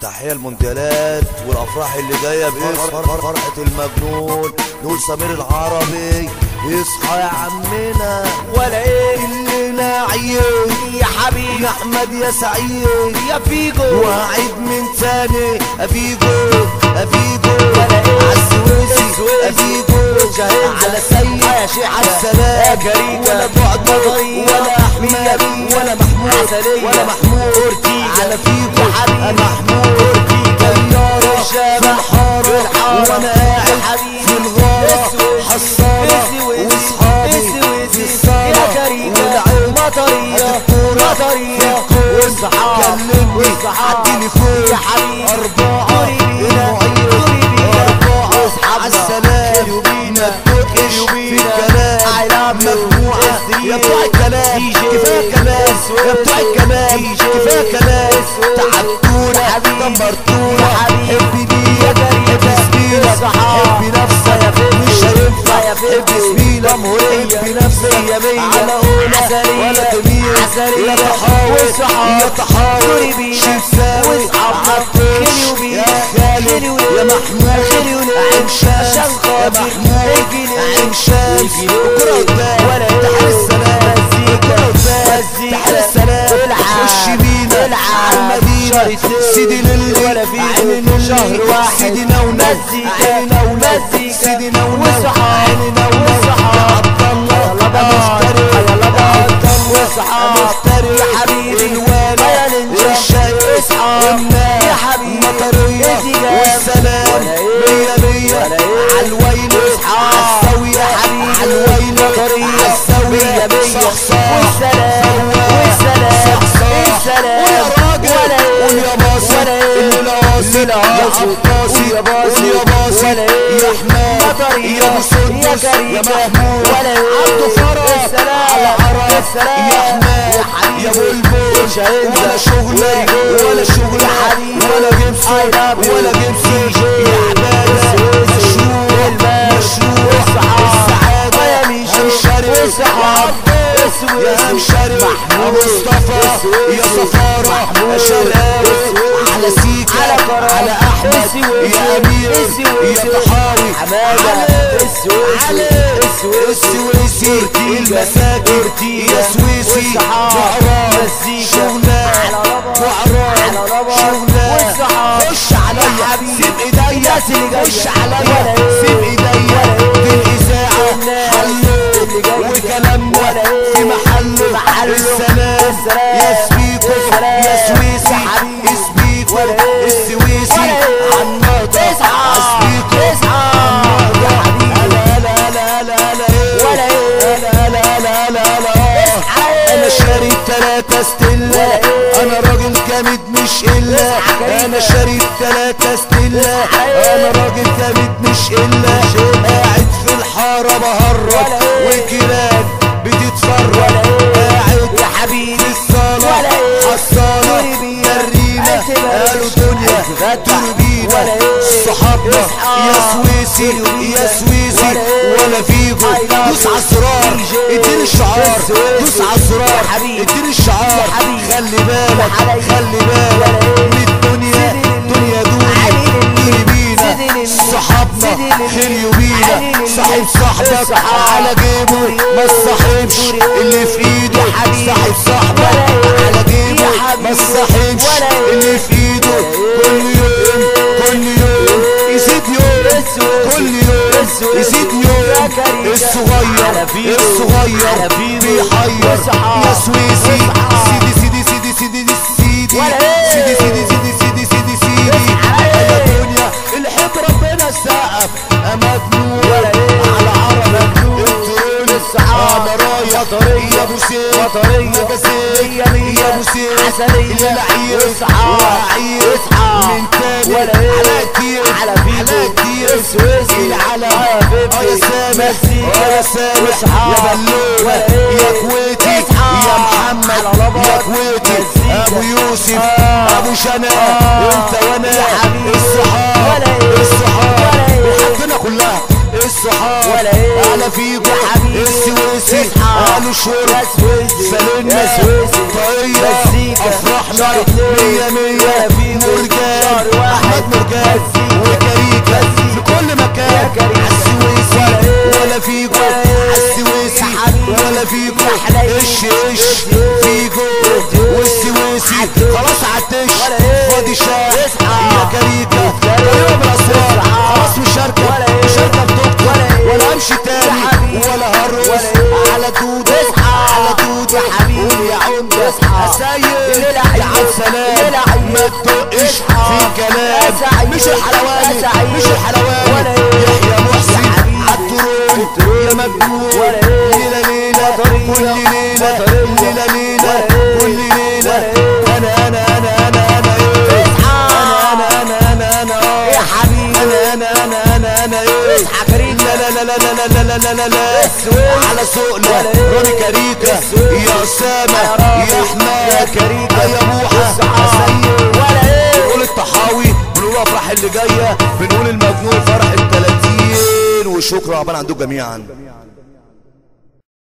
تحية المونديالات والافراح اللي جايه باسم فرحه المجنون نقول سمير العربي اصحى يا عمنا ولا ايه الليله عيد يا حبيبي يا احمد يا سعيد يا فيجو واعد من تاني افيجو افيجو ولا ايه عالسويسي السويسي. افيجو وجهنزة. على سيد يا شيخ. عالسلام يا كريكة. ولا بعد مطرية. ولا احمد مية مية. ولا محمود عسلية. ولا محمود أورتيجا. على فيجو يا حبيبي. محمود طيارة الشام. في الحارة الحارة. وانا يا قاعد حبيبي. في الغارة السويسي. حصالة السويسي. واصحابي السويسي. في الصالة يا كريكة. والعين مطرية. الكورة مطرية. في الكون والصحاب. كلمني والصحاب. عالتليفون يا حبيبي. أربعة دوري بينا. المعيد دوري بينا. أربعة واصحابنا. عالسلام خلوا بينا. ما تدقش خلوا في بينا. الكلام I love you. مجموعة S3. يا بتوع الكلام DJ. كفاية كلام يا بتوع الكلام DJ. كفاية كلام S3. تعبتونا حبيبي. دمرتونا يا حبيبي. حبي ليا يا كريم. حب زميلك يا صحاب. حبي نفسك يا فندم. مش هينفع يا فندم. حب زميلك جمهورية. حبي نفسك مية مية. على أولى عسلية. ولا تميل عسلية. يا تحاول والصحاب. يا تحاول دوري بينا. شمساوي واصحابنا. عطش خليوا بينا. يا خالد خليوا يا ليه. محمود خليوا ليه. عين شمس عشان يا خاطر محمود الجنيه. عين شمس الجنيه. وكرة قدام ولا ايه. تحية السلام مزيكا. وكرة قدام مزيكا. تحية السلام العب. خش بينا العب. عالمدينة شهرتين. سيدي للي ولا فيجو. عيني للي شهر واحد. سيدي نونو مزيكا. عيني نونو مزيكا. سيدي نونو والصحاب. عيني نونو والصحاب. يا عبد الله يلا يا باي. مفتري يلا باي. يا عبد الله والصحاب. يا مفتري يا حبيبي. الوانا يا نينجا. الشاي اصحاب. والنار يا حبيبي. مطرية الزجاج. والسلام ولا ايه. مية مية ولا ايه. عالويل اصحاب. عالسوية يا حبيبي. عالويل مطرية. عالسوية مية مية. صحصاح والسلام. فواح. والسلام. صحصاح. السلام. ويا راجل ولا ايه. قول يا باصي ولا ايه. الليلة واصل الليلة يا واصل. عباسي قول يا باصي. قول يا باصي ولا ايه. يا حماد مطرية. يا ابو سندس يا يا كريمة. محمود ولا ايه. عبده فرج السلام. على عرب السلام. يا حماد يا حبيبي. يا بلبل وشهنزة. ولا شغلة ولا ولا شغلة يا حبيبي. ولا جبسي I love you. ولا جبسي DJ. يا عبادة السويسي. مشروع المال. مشروع والصحاب. السعادة ويا ميشو. همشري والصحاب. يا السويسي. همشري يا محمود. مصطفى السويسي. يا صفارة يا محمود. شرقاوي السويسي. على سيكا على كرم. على أحمد السويسي. يا أمير السويسي. يا طحاوي حمادة. علي. السويسي. علي. السويسي. السويسي أورتيجا. المساكن أورتيجا. يا سويسي والصحاب. وعراب مزيكا. شغلان على ربا. وعراب على ربا. شغلان والصحاب. خش عليا يا حبيبي. سيب ايديا الناس اللي جاية. خش ولا عليا ايه. سيب ايديا ولا ايه. دي الاذاعه الناس حلو اللي جاية. وكلامنا ولا ايه. في محله محله. السلام السلام. يا سبيكو السلام. يا سويسي يا حبيبي. سبيكو ولا ايه. السويسي ولا ايه. عالنهضه اصحى. سبيكو اصحى. عالنهضة. يا حبيبي. هلا هلا هلا هلا هلا ايه ولا ايه. هلا هلا هلا هلا هلا اصحى. انا شاري تلاتة ستيلا ولا ايه. انا راجل جامد مش الا اصحى كريمة. انا شاري تلاتة ستيلا اصحى. انا راجل جامد مش الا قاعد في الحارة بهرب ولا ايه. وجيران بتتفرج ولا ايه. قاعد يا حبيبي. في الصالة ولا ايه. حصالة دوري بينا. تريمة اعتبر قالوا مش دنيا هتفتح. دوري بينا ولا ايه. صحابنا اصحى. يا سويسي دوري يا بينا. سويسي ولا ايه. ولا فيجو I love دوس you. عالزرار DJ. اديني الشعار السويسي. دوس عالزرار يا حبيبي. اديني الشعار يا حبيبي. خلي بالك عليا. خلي ولا بالك ايه. من الدنيا سيدي لله. دنيا دوني علي لله. دوني بينا سيدي لله. صحابنا سيدي لله. خير بينا علي لله. صاحب صاحبك الصحاب. على جيبه ما تصاحبش دوري. اللي في ايده يا حبيبي. صاحب صاحبك ولا ايه. على جيبه يا ما حبيبي. تصاحبش ولا ايه. اللي في ايده كل يوم كل يوم يزيد يوم السويسي. كل يوم السويسي. يزيد يا يوم كريمة. الصغير على فيجو. الصغير على فيجو. بيحير والصحاب. يا سويسي والصحاب. سيدي سيدي سيدي سيدي سيدي ولا ايه. سيدي سيدي سيدي سيدي سيدي سيدي على يا ايه. دنيا الحب ربنا السقف مجنون ولا ايه. على عرب مجنون. الترول الصحاب. انا رايح مطرية. يا ابو سيف مطرية. يا بسيف مية مية. يا ابو سيف عسلية. اللعيب والصحاب. وعيب والصحاب. من تاني ولا ايه. على كتير على فيجو. على كتير السويسي. العلم اه يا بيبي. اه يا سامح مزيكا. اه يا سامح والصحاب. يا بلومة ولا ايه. يا كويتي اصحاب. يا محمد على ربط. يا كويتي مزيكا. ابو يوسف آه. ابو شنا آه. انت وانا يا حبيبي. الصحاب ولا ايه. الصحاب ولا ايه. بحبنا كلها الصحاب ولا ايه. على فيجو يا حبيبي. السويسي اصحاب. قالوا شرب يا سويسي. سالنا يا سويسي. طرية مزيكا. افرحنا شهر اتنين. مية مية ولا فيجو. مرجان ولا ايه فاضي شاه اصحى يا كاريكا اصحى. كريمة بالاسرار اصحى. خلاص مش شاركة ولا ايه مش شاركة بدكتور ولا ايه ولا امشي يا تاني حبيبي. ولا هرقص ولا ايه على دودة اصحى. على دودة يا حبيبي. قول يا عمدة اصحى. اسيد الليلة يا عيد. عم سلام الليلة عيد. ما تدقش اصحى. في يا كلام سعيد. مش الحلواني يا سعيد. مش الحلواني ولا ايه يحيى محسن يا حبيبي. عالترون يا مجنون ولا ايه ليلة ليلة مطرية. كل ليلة مطرية. ليلة ليلة ولا ايه كل ليلة ولا ايه انا انا انا انا انا ايه اصحى. انا انا انا انا انا آه. يا حبيبي. انا انا انا انا انا ايه اصحى كريكة. لا لا لا لا لا لا لا لا لا السويس. على سوقنا ولا ايه روني كاريكا السويس. يا اسامه يا رامي. يا احمد يا كاريكا. يا بوحه اصحى. سيد ولا ايه بنقول الطحاوي بنقول افراح اللي جايه بنقول المجنون فرح التلاتين وشكرا عقبال عندكم جميعا